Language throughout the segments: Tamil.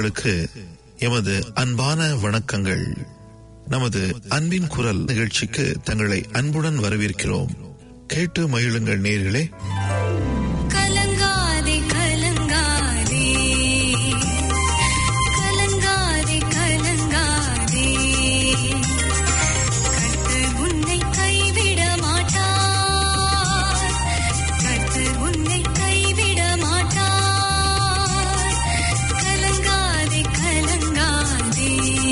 மக்களுக்கு எமது அன்பான வணக்கங்கள் நமது அன்பின் குரல் நிகழ்ச்சிக்கு தங்களை அன்புடன் வரவேற்கிறோம் கேட்டு மகிழுங்கள் நேர்களே கலங்காதே கலங்காதே கலங்காதே கலங்காதே கர்த்தர் உன்னை கைவிட மாட்டார் கர்த்தர் உன்னை கைவிட மாட்டார் கலங்காதே கலங்காதே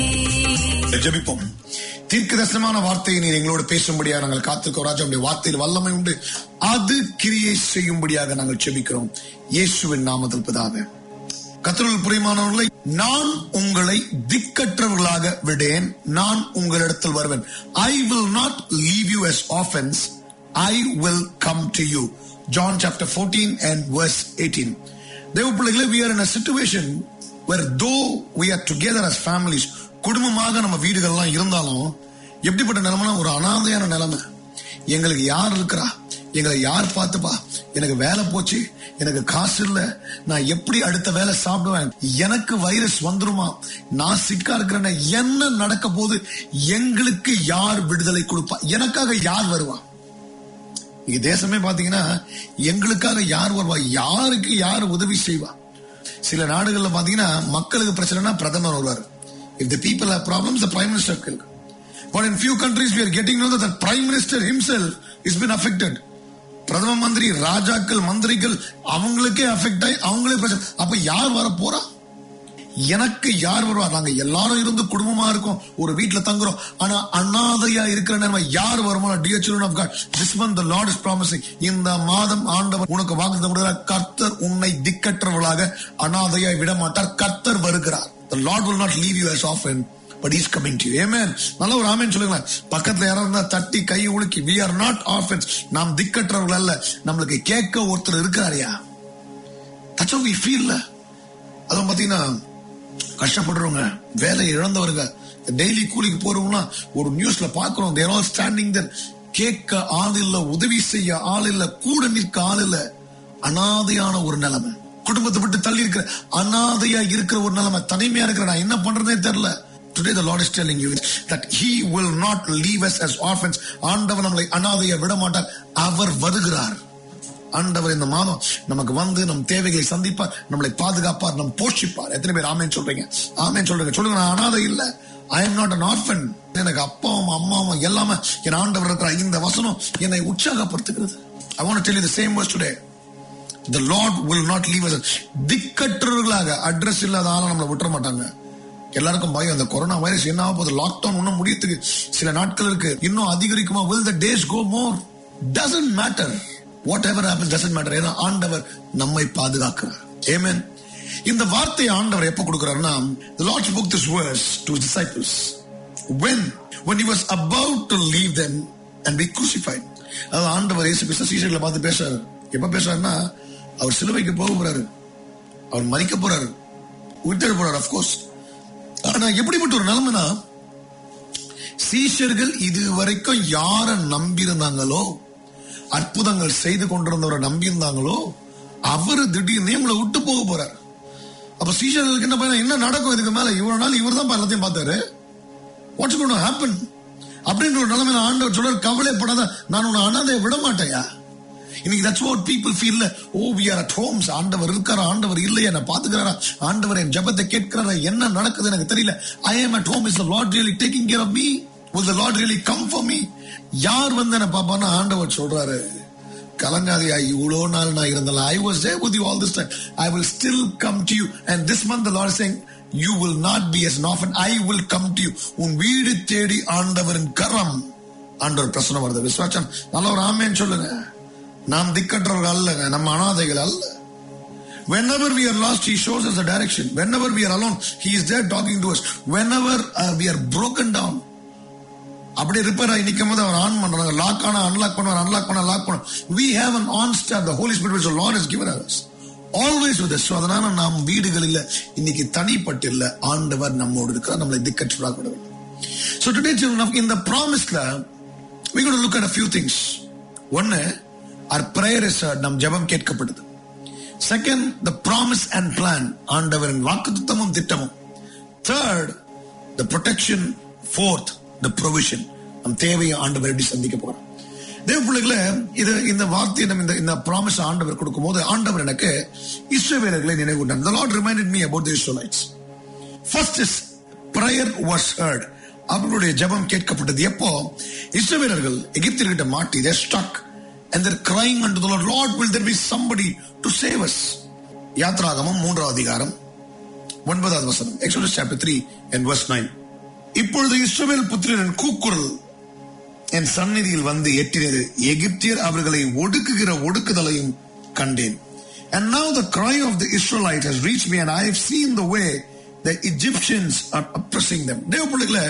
ஜெபிப்போம் தீர்க்க தரிசனமான வார்த்தையை நீர் எங்களோடு பேசும்படியாக நாங்கள் காத்துக்கோ ராஜா உடைய வார்த்தையில் வல்லமை உண்டு அது கிரியை செய்யும்படியாக நாங்கள் ஜெபிக்கிறோம் இயேசுவின் நாமத்தில் பிதாவே கத்தருள் புரியுமானவர்களை நான் உங்களை திக்கற்றவர்களாக விடேன் நான் உங்களிடத்தில் வருவேன் I will not leave you as orphans I will come to you John chapter 14 and verse 18 தேவ பிள்ளைகளே we are in a situation where though we are together as families குடும்பமாக நம்ம வீடுகள்லாம் இருந்தாலும் எப்படிப்பட்ட நிலைமைனா ஒரு அனாதையான நிலைமை எங்களுக்கு யார் இருக்கிறா எங்களை யார் பார்த்துப்பா எனக்கு வேலை போச்சு எனக்கு காசு இல்ல நான் எப்படி அடுத்த வேலை சாப்பிடுவேன் எனக்கு வைரஸ் வந்துருமா நான் சிக்கா இருக்கிறேன் என்ன நடக்க போது எங்களுக்கு யார் விடுதலை கொடுப்பா எனக்காக யார் வருவா இங்க தேசமே பாத்தீங்கன்னா எங்களுக்காக யார் வருவா யாருக்கு யார் உதவி செய்வா சில நாடுகள்ல பாத்தீங்கன்னா மக்களுக்கு பிரச்சனைனா பிரதமர் வருவார் if the people have problems the prime minister will but in few countries we are getting to know that the prime minister himself has been affected பிரதம மந்திரி ராஜாக்கள் மந்திரிகள் அவங்களுக்கே அஃபெக்ட் ஆகி அவங்களே பிரச்சனை அப்ப யார் வர போறா எனக்கு யார் வருவா நாங்க எல்லாரும் இருந்து குடும்பமா இருக்கோம் ஒரு வீட்டுல தங்குறோம் ஆனா அனாதையா இருக்கிற நேரம் யார் வருமா dear children of God this month the Lord is promising இந்த மாதம் ஆண்டவர் உனக்கு வாக்கு முடிகிறார் கர்த்தர் உன்னை திக்கற்றவர்களாக அனாதையாய் விட மாட்டார் கர்த்தர் வருகிறார் the lord will not leave you as often but he's coming to you amen நல்ல ஒரு ஆமென் சொல்லுங்களேன் பக்கத்துல யாராவது இருந்தா தட்டி கை உலுக்கி we are not orphans நாம் திக்கற்றவர்கள் அல்ல நம்மளுக்கு கேட்க ஒருத்தர் இருக்கிறாரியா that's how we feel அதுவும் பாத்தீங்கன்னா கஷ்டப்படுறவங்க வேலை இழந்தவங்க டெய்லி கூலிக்கு போறவங்களாம் ஒரு நியூஸ்ல பாக்குறோம் தேர் ஆல் ஸ்டாண்டிங் தர் கேட்க ஆள் இல்ல உதவி செய்ய ஆள் இல்ல கூட நிற்க ஆள் இல்ல அனாதையான ஒரு நிலைமை குடும்பத்தை விட்டு தள்ளி இருக்கிற அனாதையா இருக்கிற ஒரு நிலைமை தனிமையா இருக்கிற நான் என்ன பண்றதே தெரியல Today the Lord is telling you that He will not leave us as orphans. ஆண்டவர் நம்மளை அனாதையா விட மாட்டார் அவர் வருகிறார் ஆண்டவர் இந்த மாதம் நமக்கு வந்து நம் தேவைகளை சந்திப்பார் நம்மளை பாதுகாப்பார் நம் போஷிப்பார் எத்தனை பேர் ஆமேன் சொல்றீங்க ஆமேன் சொல்றீங்க சொல்லுங்க நான் அனாதை இல்ல I am not an orphan எனக்கு அப்பாவும் அம்மாவும் எல்லாமே என் ஆண்டவர் இருக்கிற இந்த வசனம் என்னை உற்சாகப்படுத்துகிறது I want tell you the same words today the lord will not leave us திக்கற்றவர்களாக அட்ரஸ் இல்லாத ஆளை நம்மளை விட்டுற மாட்டாங்க எல்லாருக்கும் பயம் அந்த கொரோனா வைரஸ் என்ன ஆக போகுது லாக்டவுன் இன்னும் முடியத்துக்கு சில நாட்கள் இருக்கு இன்னும் அதிகரிக்குமா will the days go more doesn't matter whatever happens doesn't matter ஏன்னா ஆண்டவர் நம்மை பாதுகாக்கிறார் amen இந்த வார்த்தையை ஆண்டவர் எப்ப கொடுக்கிறாருன்னா the lord spoke this verse to his disciples when when he was about to leave them and be crucified அதாவது ஆண்டவர் இயேசு கிறிஸ்து சீசர்களை பார்த்து பேசுறாரு எப்ப பேசுறாருன்னா அவர் சிலுவைக்கு போக போறாரு அவர் மறிக்க போறாரு உயிர்த்தெழ போறாரு அப்கோர்ஸ் ஆனா எப்படிப்பட்ட ஒரு நிலைமைனா சீஷர்கள் இதுவரைக்கும் யார நம்பியிருந்தாங்களோ அற்புதங்கள் செய்து கொண்டிருந்தவரை நம்பியிருந்தாங்களோ அவரு திடீர்னு இவங்களை விட்டு போக போறாரு அப்ப சீஷர்களுக்கு என்ன பையன் என்ன நடக்கும் இதுக்கு மேல இவ்வளவு நாள் இவர் தான் எல்லாத்தையும் பார்த்தாரு வாட்ஸ் கோன் ஹேப்பன் அப்படின்ற ஒரு நிலைமையில ஆண்டவர் சொல்றாரு கவலைப்படாத நான் உன்னை அனாதையை விட மாட்டேயா இன்னைக்கு that's what people feel oh we are at homes ஆண்டவர் இருக்காரா ஆண்டவர் இல்லையா என்ன பாத்துக்கிறாரா ஆண்டவர் என் ஜெபத்தை கேட்கிறாரா என்ன நடக்குது எனக்கு தெரியல ஐ am at home is the lord really taking care of me will the lord really come for me யார் வந்து என்ன பாப்பான்னு ஆண்டவர் சொல்றாரு கலங்காதியா இவ்வளோ நாள் நான் இருந்தல I was there with you all this time I will still come to you and this month the Lord is saying you will not be as an orphan I will come to you உன் வீடு தேடி ஆண்டவரின் கரம் ஆண்டவர் பிரசனம் வருது விஸ்வாச்சம் நல்ல ஒரு ஆமேன்னு சொல்லுங்க நாம் திக்கற்றவர்கள் அல்லங்க நம்ம அனாதைகள் அல்ல Whenever we are lost, He shows us the direction. Whenever we are alone, He is there talking to us. Whenever uh, we are broken down, அப்படியே ரிப்பேர் ஆகி நிற்கும் போது அவர் ஆன் பண்றாங்க லாக் ஆனா அன்லாக் பண்ணுவார் அன்லாக் பண்ண லாக் பண்ண we have an on star the holy spirit which the lord has given us always with us so அதனால நாம் வீடுகளில் இன்னைக்கு தனிப்பட்டு இல்ல ஆண்டவர் நம்மோடு இருக்கிறார் நம்மளை திக்கற்றதாக விடவில்லை so today children of in the promised land we going to look at a few things ஒன்னு our prayer is heard நம் ஜெபம் கேட்கப்படுது second the promise and plan ஆண்டவரின் வாக்குத்தமும் திட்டமும் third the protection fourth the provision நம் தேவையை ஆண்டவர் எப்படி சந்திக்க போறோம் தேவ பிள்ளைகள இது இந்த வார்த்தையை நம்ம இந்த இந்த ப்ராமிஸ் ஆண்டவர் கொடுக்கும் போது ஆண்டவர் எனக்கு இஸ்ரவேலர்களை நினைவுண்டார் the lord reminded me about the israelites first is prayer was heard அவர்களுடைய ஜெபம் கேட்கப்பட்டது எப்போ இஸ்ரவேலர்கள் எகிப்தியர்கிட்ட மாட்டி they stuck and they're crying unto the lord lord will there be somebody to save us யாத்ராகமம் மூன்றாவது அதிகாரம் ஒன்பதாவது வசனம் Exodus chapter three and verse nine இப்பொழுது இஸ்ரவேல் புத்திரரின் கூக்குரல் என் சந்நிதியில் வந்து எட்டினது எகிப்தியர் அவர்களை ஒடுக்குகிற ஒடுக்குதலையும் கண்டேன் And now the cry of the Israelite has reached me and I have seen the way the Egyptians are oppressing them. தேவ பிள்ளைகளே,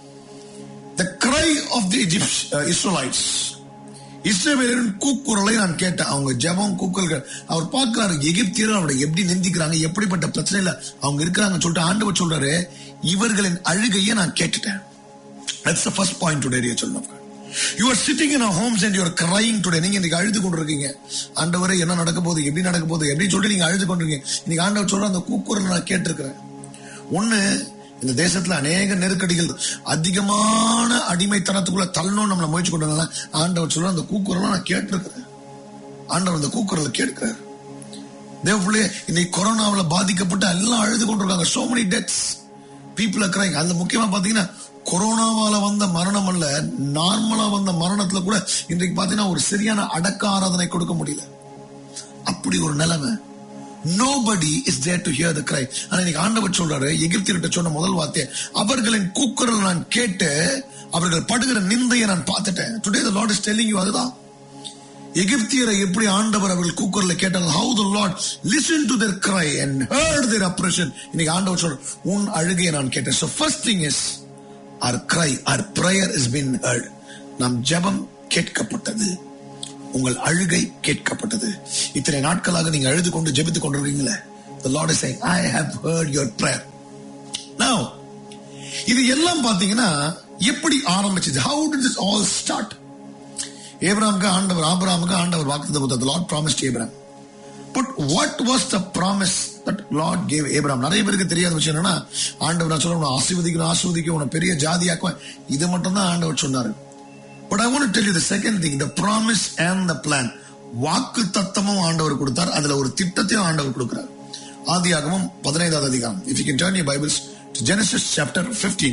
the cry of the Egypt, uh, Israelites இஸ்ரவேலரின் கூக்குரலை நான் கேட்டேன் அவங்க ஜெபம் கூக்குரல்கள் அவர் பார்க்கிறாரு எகிப்தியர் அவரை எப்படி நிந்திக்கிறாங்க எப்படிப்பட்ட பிரச்சனையில அவங்க இருக்கிறாங்கன்னு சொல்லிட்டு ஆண்டவர் சொல்றாரு இவர்களின் அழுகையை நான் கேட்டுட்டேன் That's the first point today, dear children of God. You are sitting in our homes and you are crying today. நீங்க இன்னைக்கு அழுது கொண்டிருக்கீங்க ஆண்டவரே என்ன நடக்க போகுது எப்படி நடக்க போகுது எப்படி சொல்லிட்டு நீங்க அழுது கொண்டிருக்கீங்க இன்னைக்கு ஆண்டவர் சொல்ற அந்த கூக்குரல் நான் கேட்டிருக்கிறேன் ஒண்ணு இந்த தேசத்துல அநேக நெருக்கடிகள் அதிகமான அடிமைத்தனத்துக்குள்ள தள்ளணும் நம்மள முயற்சி கொண்டு ஆண்டவர் சொல்ற அந்த கூக்குரலை நான் கேட்டிருக்கிறேன் ஆண்டவர் அந்த கூக்குரலை கேட்கிறார் தேவ பிள்ளையே இன்னைக்கு கொரோனாவுல பாதிக்கப்பட்டு எல்லாம் அழுது கொண்டிருக்காங்க so many deaths people are crying அதுல முக்கியமா பாத்தீங்கன்னா கொரோனாவால வந்த மரணம் அல்ல நார்மலா வந்த மரணத்துல கூட இன்றைக்கு பாத்தீங்கன்னா ஒரு சரியான அடக்க ஆராதனை கொடுக்க முடியல அப்படி ஒரு நிலைமை nobody is there to hear the cry ஆனா இன்னைக்கு ஆண்டவர் சொல்றாரு எகிப்தியர்கிட்ட சொன்ன முதல் வார்த்தை அவர்களின் கூக்குரல் நான் கேட்டு அவர்கள் படுகிற நிந்தையை நான் பார்த்துட்டேன் today the Lord is telling you அதுதான் எகிப்தியரை எப்படி ஆண்டவர் அவர்கள் கூக்குரல கேட்டாங்க how the Lord listen to their cry and heard their oppression இன்னைக்கு ஆண்டவர் சொல்ற உன் அழுகையை நான் கேட்டேன் so first thing is our cry our prayer is been heard நம் ஜெபம் கேட்கப்பட்டது உங்கள் அழுகை கேட்கப்பட்டது இத்தனை நாட்களாக நீங்க அழுது கொண்டு ஜெபித்துக் கொண்டிருக்கீங்களே the lord is saying i have heard your prayer now இது எல்லாம் பாத்தீங்கன்னா எப்படி ஆரம்பிச்சது how did this all start ஏப்ராமுக்கு ஆண்டவர் ஆபிரகாமுக்கு ஆண்டவர் வாக்குத்தத்தம் கொடுத்தார் the lord promised abraham but what was the promise that lord gave abraham நிறைய பேருக்கு தெரியாத விஷயம் என்னன்னா ஆண்டவர் நான் சொல்ல உன்னை ஆசீர்வதிக்கணும் ஆசீர்வதிக்க உன்னை பெரிய ஜாதியாக்குவேன் இது மட்டும் தான் ஆண்டவர் சொன்னாரு but I want tell you the second thing the promise and the plan வாக்கு தத்தமும் ஆண்டவர் கொடுத்தார் அதுல ஒரு திட்டத்தையும் ஆண்டவர் கொடுக்கிறார் ஆதியாகமம் பதினைந்தாவது அதிகாரம் if you can turn you Bibles to Genesis chapter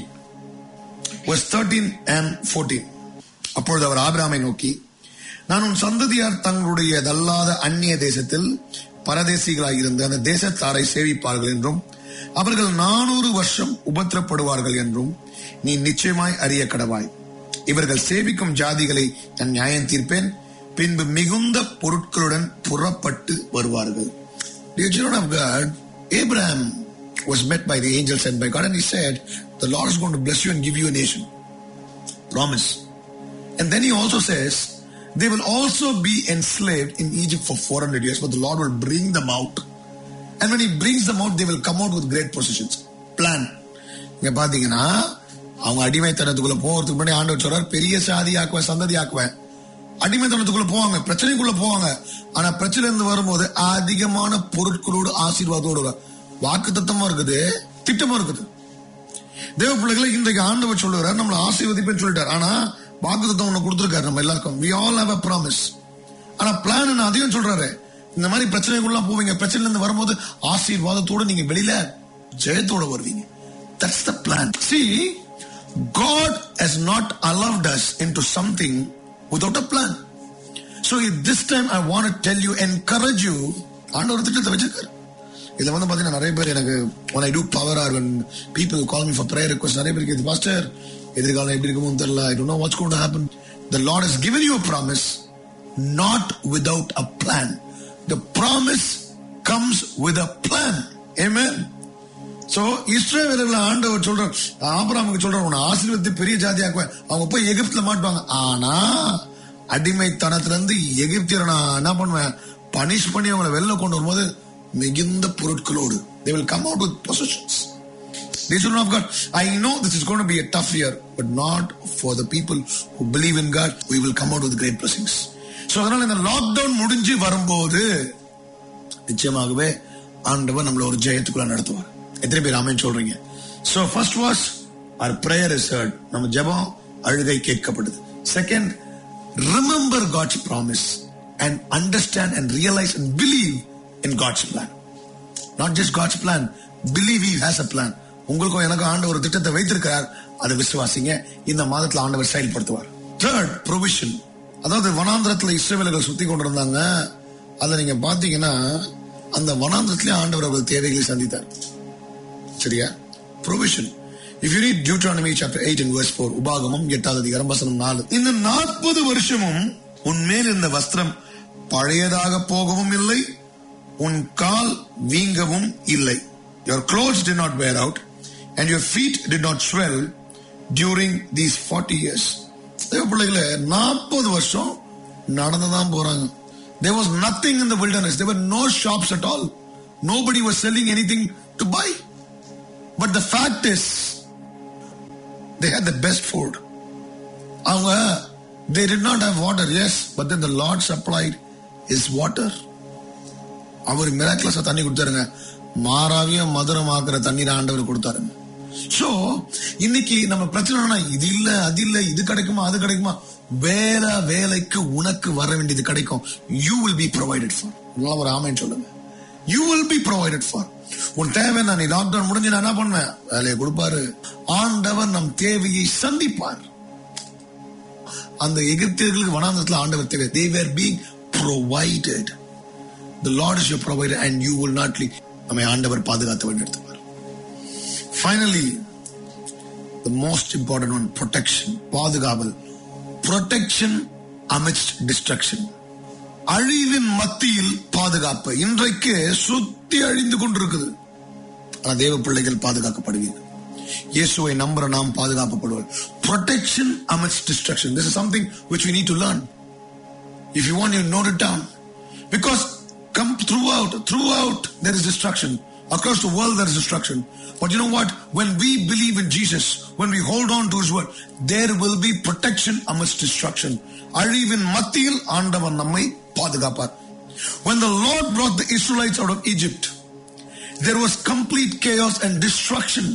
15 verse 13 and 14 அப்பொழுது அவர் ஆபிராமை நோக்கி நான் உன் சந்ததியார் தங்களுடையதல்லாத அந்நிய தேசத்தில் பரதேசிகளாய் இருந்த அந்த தேசத்தாரை சேவிப்பார்கள் என்றும் அவர்கள் நானூறு வருஷம் உபத்திரப்படுவார்கள் என்றும் நீ நிச்சயமாய் அறிய கடவாய் இவர்கள் சேவிக்கும் ஜாதிகளை நான் நியாயம் தீர்ப்பேன் பின்பு மிகுந்த பொருட்களுடன் புறப்பட்டு வருவார்கள் Dear children of God, Abraham was met by the angel sent by God and he said, the Lord is going to bless you and give you a nation. Promise. And then he also says, they will also be enslaved in Egypt for 400 years, but the Lord will bring them out. And when he brings them out, they will come out with great possessions. Plan. இங்க பாத்தீங்கன்னா அவங்க அடிமைத்தனத்துக்குள்ள போறதுக்கு முன்னாடி ஆண்டவர் சொல்றார் பெரிய சாதி ஆக்குவேன் சந்ததி ஆக்குவேன் அடிமைத்தனத்துக்குள்ள போவாங்க பிரச்சனைக்குள்ள போவாங்க ஆனா பிரச்சனை இருந்து வரும்போது அதிகமான பொருட்களோடு ஆசீர்வாதோடு வாக்கு தத்தமா இருக்குது திட்டமா இருக்குது தேவ பிள்ளைகளை இன்றைக்கு ஆண்டவர் சொல்லுகிறார் நம்மளை ஆசீர்வதிப்பேன்னு சொல்லிட்டார் ஆனா வாக்கு தத்தம் ஒண்ணு கொடுத்திருக்காரு நம்ம எல்லாருக்கும் we all have a promise ஆனா பிளான் அதையும் சொல்றாரு இந்த மாதிரி பிரச்சனைக்குள்ள போவீங்க பிரச்சனைல இருந்து வரும்போது ஆசீர்வாதத்தோட நீங்க வெளியில ஜெயத்தோட வருவீங்க that's the plan see God has not allowed us into something without a plan. So if this time I want to tell you, encourage you, ஆண்டவர் திட்டத்தை வச்சிருக்காரு இதுல வந்து பாத்தீங்கன்னா நிறைய பேர் எனக்கு when I do power hour when people call me for prayer request நிறைய பேருக்கு இது மாஸ்டர் எதிர்காலம் எப்படி இருக்குமோ தெரியல I don't know what's going to happen the Lord has given you a promise not without a plan the promise comes with a plan amen so இஸ்ரேவேலர்ல ஆண்டவர் சொல்ற ஆபிரகாமுக்கு சொல்ற உன்னை ஆசீர்வதித்து பெரிய ஜாதியாக்குவேன் அவங்க போய் எகிப்துல மாட்டுவாங்க ஆனா அடிமைத்தனத்துல இருந்து எகிப்தியரை நான் என்ன பண்ணுவேன் பனிஷ் பண்ணி அவங்களை வெளில கொண்டு வரும்போது மிகுந்த பொருட்களோடு they will come out with possessions Dear children of God, I know this is going to be a tough year, but not for the people who believe in God. We will come out with great blessings. So அதனால இந்த லாக்டவுன் முடிஞ்சு வரும்போது நிச்சயமாகவே ஆண்டவர் நம்மள ஒரு ஜெயத்துக்குள்ள நடத்துவார் எத்தனை பேர் ஆமென் சொல்றீங்க so first was our prayer is heard நம்ம ஜெபம் அழுகை கேட்கப்படுது second remember God's promise and understand and realise and believe in God's plan not just God's plan believe he has a plan உங்களுக்கும் எனக்கும் ஆண்டவர் ஒரு திட்டத்தை வைத்திருக்கிறார் அதை விசுவாசிங்க இந்த மாதத்துல ஆண்டவர் செயல்படுத்துவார் தேர்ட் ப்ரொவிஷன் அதாவது வனாந்திரத்துல இஸ்ரவேலர்கள் சுத்தி கொண்டிருந்தாங்க அதை நீங்க பாத்தீங்கன்னா அந்த வனாந்திரத்திலே ஆண்டவர் அவர்கள் தேவைகளை சந்தித்தார் சரியா provision if you read Deuteronomy chapter eight in verse 4 உபாகமம் எட்டாவது அதிகாரம் வசனம் நாலு இந்த நாற்பது வருஷமும் உன்மேல் இருந்த வஸ்திரம் பழையதாக போகவும் இல்லை உன் கால் வீங்கவும் இல்லை your clothes did not wear out and your feet did not swell during these 40 years தேவ பிள்ளைகளே நாற்பது வருஷம் நடந்துதான் போறாங்க there was nothing in the wilderness there were no shops at all nobody was selling anything to buy but the fact is they had the best food அவங்க they did not have water yes but then the lord supplied his water அவர் மிராக்கிளஸா தண்ணி கொடுத்தாருங்க மாறாவியும் மதுரமாக்குற தண்ணீர் ஆண்டவர் கொடுத்தாருங்க சோ இன்னைக்கு நம்ம பிரச்சனை இது இல்ல அது இல்ல இது கிடைக்குமா அது கிடைக்குமா வேலை வேலைக்கு உனக்கு வர வேண்டியது கிடைக்கும் you will be provided for ஒரு ஆமைன்னு சொல்லுங்க you will be provided for உன் தேவை நான் நீ லாக்டவுன் முடிஞ்சு நான் என்ன பண்ணுவேன் வேலையை கொடுப்பாரு ஆண்டவர் நம் தேவையை சந்திப்பார் அந்த எகிப்தியர்களுக்கு வனாந்தரத்துல ஆண்டவர் தேவை they were being provided the lord is your provider and you will not leave நம்மை ஆண்டவர் பாதுகாத்து வழிநடத்துவார் finally the most important one protection பாதுகாவல் protection amidst destruction அழிவின் மத்தியில் பாதுகாப்பு இன்றைக்கு சுத்தி அழிந்து கொண்டிருக்குது ஆனா தேவ பிள்ளைகள் பாதுகாக்கப்படுவீங்க இயேசுவை நம்புற நாம் பாதுகாக்கப்படுவோம் protection amidst destruction this is something which we need to learn if you want you note it down because come throughout throughout there is destruction across the world there is destruction but you know what when we believe in jesus when we hold on to his word there will be protection amidst destruction அழிவின் மத்தியில் ஆண்டவன் நம்மை பாதுகாப்பார் when the lord brought the israelites out of egypt there was complete chaos and destruction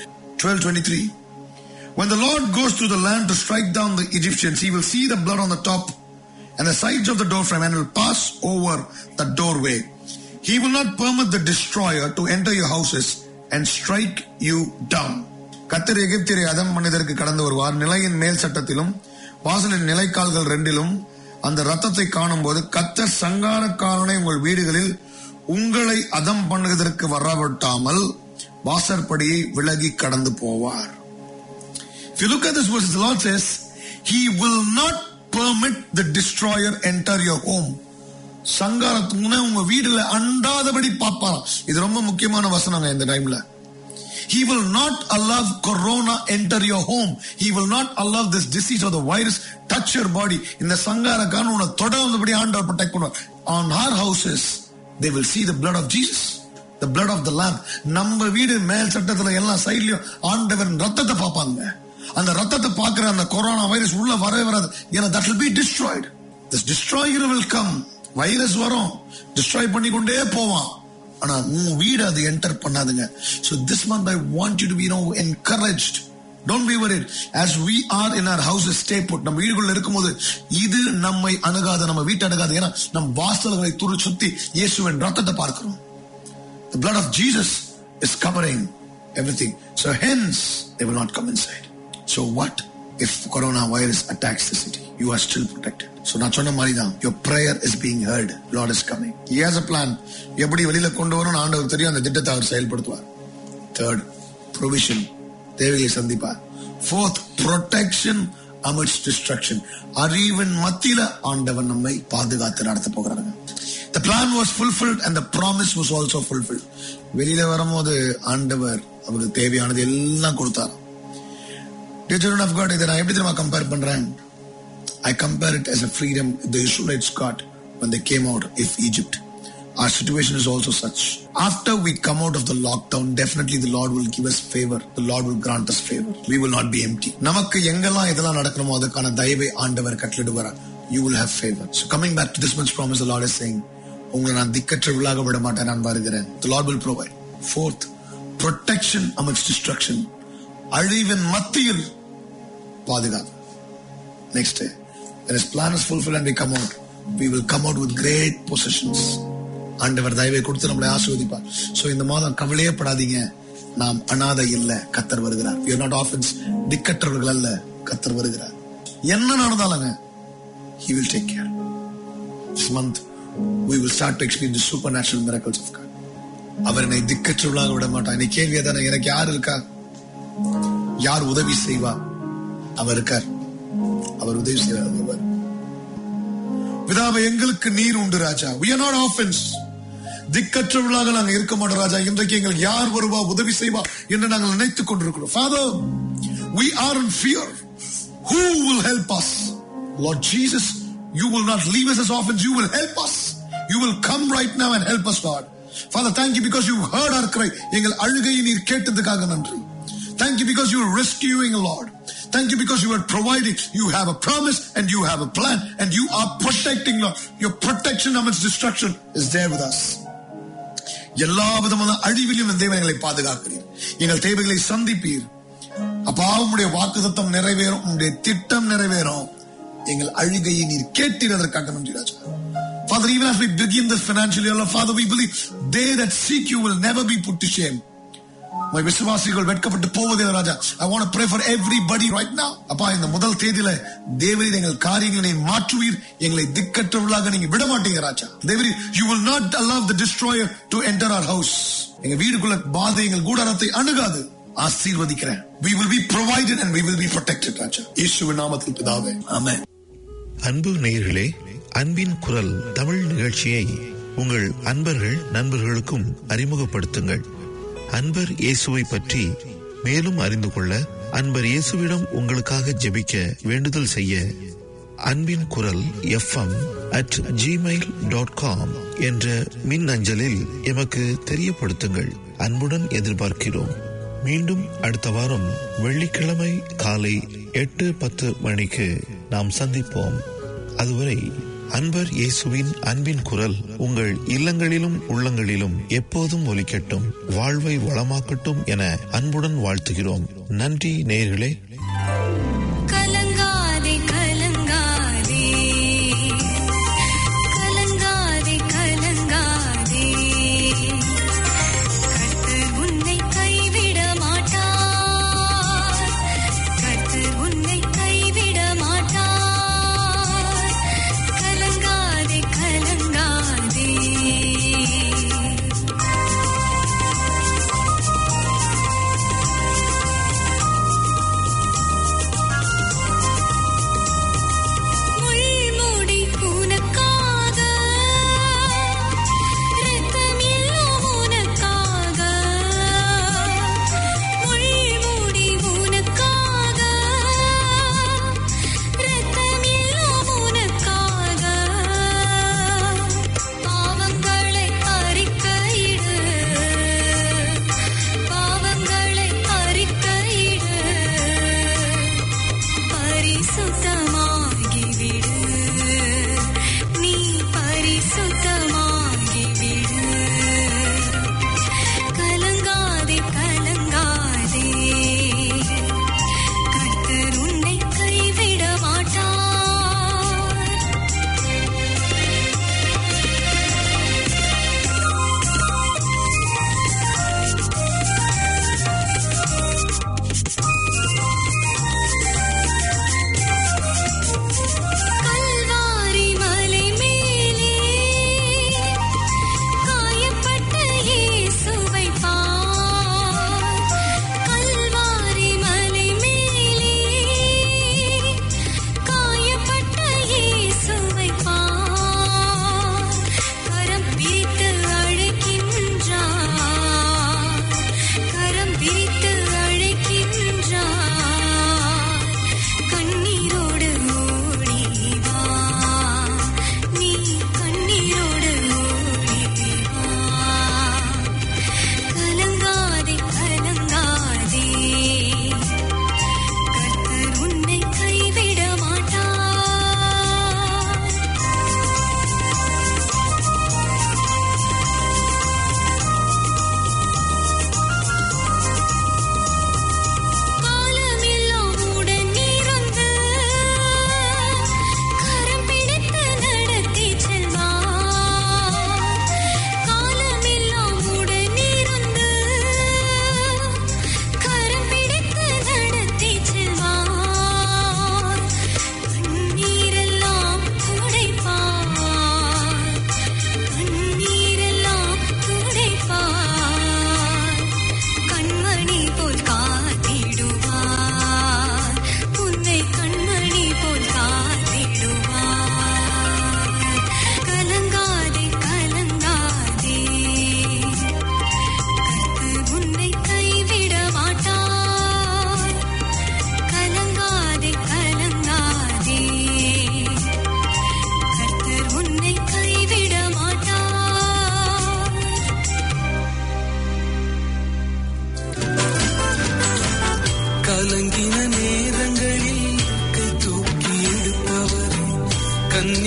1223 when the lord goes through the land to strike down the egyptians he will see the blood on the top and the sides of the door frame and will pass over the doorway. He will not permit the destroyer to enter your houses and strike you down. கத்தர் எகிப்தியரை அதம் மனிதருக்கு கடந்து வருவார் நிலையின் மேல் சட்டத்திலும் வாசலின் நிலைக்கால்கள் ரெண்டிலும் அந்த ரத்தத்தை காணும் போது கத்தர் சங்காரக்காரனை உங்கள் வீடுகளில் உங்களை அதம் பண்ணுவதற்கு வரவிட்டாமல் வாசற்படியை விலகி கடந்து போவார் If you look at this verse, the Lord says, He will not permit the destroyer enter your home. சங்காரத்துக்குன்னு உங்க வீடுல அண்டாதபடி பாப்பாராம் இது ரொம்ப முக்கியமான வசனங்க இந்த டைம்ல He will not allow corona enter your home. He will not allow this disease or the virus touch your body. இந்த சங்காரக்காரன் உன்னை தொடர்ந்தபடி ஆண்டவர் protect பண்ணுவார். On our houses, they will see the blood of Jesus. The blood of the lamb. நம்ம வீடு மேல் சட்டத்துல எல்லாம் சைட்லயும் ஆண்டவர் ரத்தத்தை பார்ப்பாங்க. அந்த ரத்தத்தை பார்க்கிற அந்த கொரோனா வைரஸ் உள்ள வரவே வராது ஏன்னா that will be destroyed. This destroyer will come. Virus வரும் டிஸ்ட்ராய் பண்ணி கொண்டே போவான் ஆனா உன் வீடு அது என்டர் பண்ணாதுங்க so this month i want you to be you know encouraged don't be worried as we are in our houses stay put நம்ம வீடுக்குள்ள இருக்கும்போது இது நம்மை அணுகாது நம்ம வீட்டை அணுகாது ஏன்னா நம் வாசல்களை துரு சுத்தி இயேசுவின் ரத்தத்தை பார்க்கிறோம் the blood of jesus is covering everything so hence they will not come inside so what if coronavirus attacks the city you are still protected so நான் சொன்ன மாதிரி தான் your prayer is being heard lord is coming he has a plan எப்படி வெளியில கொண்டு வரணும் ஆண்டவர் தெரியும் அந்த திட்டத்தை அவர் செயல்படுத்துவார் third provision தேவைகளை சந்திப்பார் fourth protection amidst destruction அறிவின் மத்தியில ஆண்டவன் நம்மை பாதுகாத்து நடத்த போகிறாங்க the plan was fulfilled and the promise was also fulfilled வெளியில வரும்போது ஆண்டவர் அவருக்கு தேவையானது எல்லாம் கொடுத்தார் Dear children of God, இதை நான் எப்படி தெரியுமா கம்பேர் பண்றேன் I compare it as a freedom the Israelites got when they came out of Egypt. Our situation is also such. After we come out of the lockdown, definitely the Lord will give us favor. The Lord will grant us favor. We will not be empty. நமக்கு எங்கெல்லாம் இதெல்லாம் நடக்கணுமோ அதுக்கான தயவை ஆண்டவர் கட்டளிடுவார். You will have favor. So coming back to this month's promise, the Lord is saying, உங்களை நான் திக்கற்றவர்களாக விட மாட்டேன் நான் வருகிறேன் the lord will provide fourth protection amidst destruction அழிவின் மத்தியில் பாதுகாப்பு next when his plan is fulfilled and we come out we will come out with great possessions ஆண்டவர் தயவை கொடுத்து நம்மளை ஆசீர்வதிப்பார் சோ இந்த மாதம் கவலையே படாதீங்க நாம் அனாதை இல்ல கத்தர் வருகிறார் we are not orphans திக்கற்றவர்கள் அல்ல கத்தர் வருகிறார் என்ன நடந்தாலுங்க he will take care this month we will start to experience the supernatural miracles of God அவர் என்னை திக்கற்றவளாக விட மாட்டார் என்னை கேள்வியா தானே எனக்கு யார் இருக்கா யார் உதவி செய்வா அவர் இருக்கார் அவர் உதவி செய்வார் விதாவை எங்களுக்கு நீர் உண்டு ராஜா we are not orphans திக்கற்றவர்களாக நாங்கள் இருக்க மாட்டோம் ராஜா இன்றைக்கு எங்களுக்கு யார் வருவா உதவி செய்வா என்று நாங்கள் நினைத்துக் கொண்டிருக்கிறோம் Father we are in fear who will help us Lord Jesus you will not leave us as orphans you will help us you will come right now and help us Lord Father thank you because you heard our cry எங்கள் அழுகையை நீர் கேட்டதுக்காக நன்றி Thank you because you are rescuing, Lord. Thank you because you are providing. You have a promise and you have a plan and you are protecting, Lord. Your protection amidst destruction is there with us. எல்லா விதமான அழிவிலும் இந்த தேவன் எங்களை பாதுகாக்கிறீர் எங்கள் தேவைகளை சந்திப்பீர் அப்பா உம்முடைய வாக்குத்தத்தம் நிறைவேறும் உம்முடைய திட்டம் நிறைவேறும் எங்கள் அழுகையை நீர் கேட்டீர் அதற்காக நன்றி ராஜா Father, even as we begin this financial year, Lord, Father, we believe they that seek you will never be put to shame. My விசுவாசிகள் வெட்கப்பட்டு போவதே இல்லை, ராஜா I want pray for everybody right now அப்பா இந்த முதல் தேதியில தேவரீர் எங்கள் காரியங்களை மாற்றுவீர் எங்களை திக்கற்றவர்களாக நீங்க விட மாட்டீங்க ராஜா தேவரீர் you will not allow the destroyer to enter our house எங்க வீடுக்குள்ள பாதை எங்கள் கூடாரத்தை அணுகாது ஆசீர்வதிக்கிறேன் we will be provided and we will be protected ராஜா இயேசுவின் நாமத்தில் பிதாவே ஆமென் அன்பு நேயர்களே அன்பின் குரல் தமிழ் நிகழ்ச்சியை உங்கள் அன்பர்கள் நண்பர்களுக்கும் அறிமுகப்படுத்துங்கள் அன்பர் இயேசுவை பற்றி மேலும் அறிந்து கொள்ள அன்பர் இயேசுவிடம் உங்களுக்காக ஜெபிக்க வேண்டுதல் செய்ய அன்பின் குரல் FM at Gmail dot com என்ற மின் அஞ்சலில் எமக்கு தெரியப்படுத்துங்கள் அன்புடன் எதிர்பார்க்கிறோம் மீண்டும் அடுத்த வாரம் வெள்ளிக்கிழமை காலை எட்டு பத்து மணிக்கு நாம் சந்திப்போம் அதுவரை அன்பர் இயேசுவின் அன்பின் குரல் உங்கள் இல்லங்களிலும் உள்ளங்களிலும் எப்போதும் ஒலிக்கட்டும் வாழ்வை வளமாக்கட்டும் என அன்புடன் வாழ்த்துகிறோம் நன்றி நேயர்களே கலங்காதே கலங்காதே கலங்காதே கலங்காதே கர்த்தர் உன்னை கைவிட மாட்டார் கர்த்தர் உன்னை கைவிட மாட்டார் கலங்காதே கலங்காதே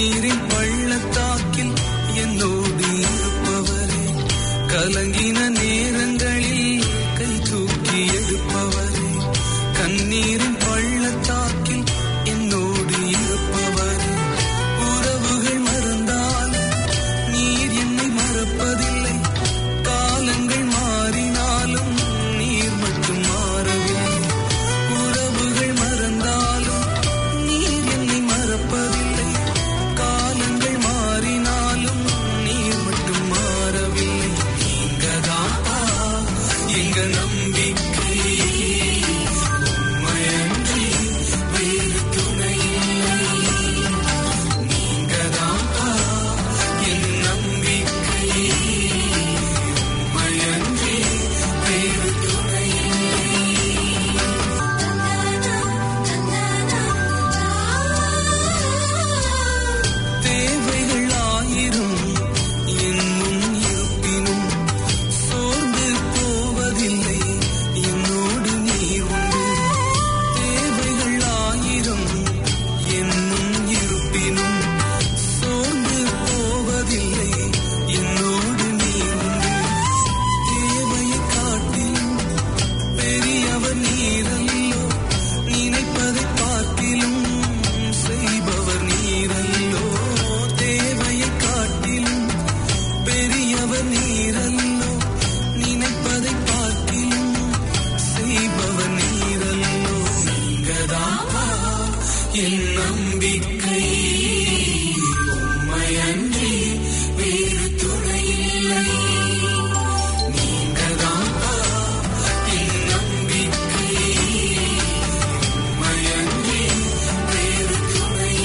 கண்ணீரின் பள்ளத்தாக்கில் என்னோடு இருப்பவரே கலங்கின நேரங்களில் கை தூக்கி எடுப்பவரே கண்ணீரின் பள்ளத்தாக்கில் என்னோடு இருப்பவரே உறவுகள் மறந்தால் நீர் என்னை மறப்பதில்லை காலங்கள் மாறினாலும் நீர் மட்டும் மாறவில்லை உறவுகள் மறந்தாலும் நீர் என்னை மறப்பதில்லை காலங்கள் மாறினாலும் நீர் மட்டும் மாறவில்லை நீங்கதாப்பா எங்க நம்பிக்கை உம்மையன்றி வேறு துணை இல்லை நீங்கதாப்பா என் நம்பிக்கை உம்மையன்றி வேறு துணை தேவைகள் ஆயிரம் என் முன் இருப்பினும் சோர்ந்து போவதில்லை என்னோடு நீர் உண்டு தேவைகள் ஆயிரம் என் முன் இருப்பினும் சோர்ந்து போவதில்லை என்னோடு நீர் உண்டு தேவையை காட்டிலும் பெரியவர் நீரல்லோ நினைப்பதை பார்க்கிலும் செய்பவர் நீரல்லோ தேவையை காட்டிலும் பெரியவர் நீரல்லோ நினைப்பதை பார்க்கிலும் செய்பவர் நீரல்லோ நீங்கதாப்பா என் நம்பிக்கை உம்மையன்றி வேறு துணை இல்லை நீங்கதாப்பா என் நம்பிக்கை உம்மையன்றி வேறு துணை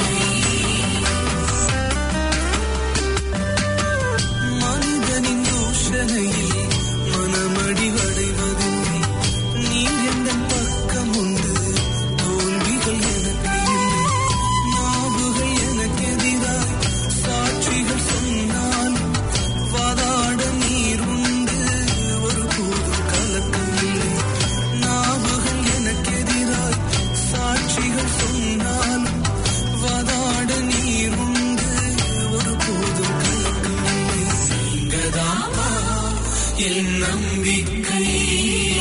மனிதனின் தூஷணையில் மனமடிவடைவதில்லை நீர் எந்த பக்கம் உண்டு தோல்விகள் எனக்கு இல்லை நாவுகள் எனக்கு எதிராய் சாட்சிகள் சொன்னால் வாதாட நீர் உண்டு ஒரு போதும் கலக்கம் இல்லை நாவுகள் எனக்கு எதிராய் சாட்சிகள் சொன்னால் வாதாட நீர் உண்டு ஒரு போதும் கலக்கம் இல்லை நீங்கதாப்பா என் நம்பிக்கை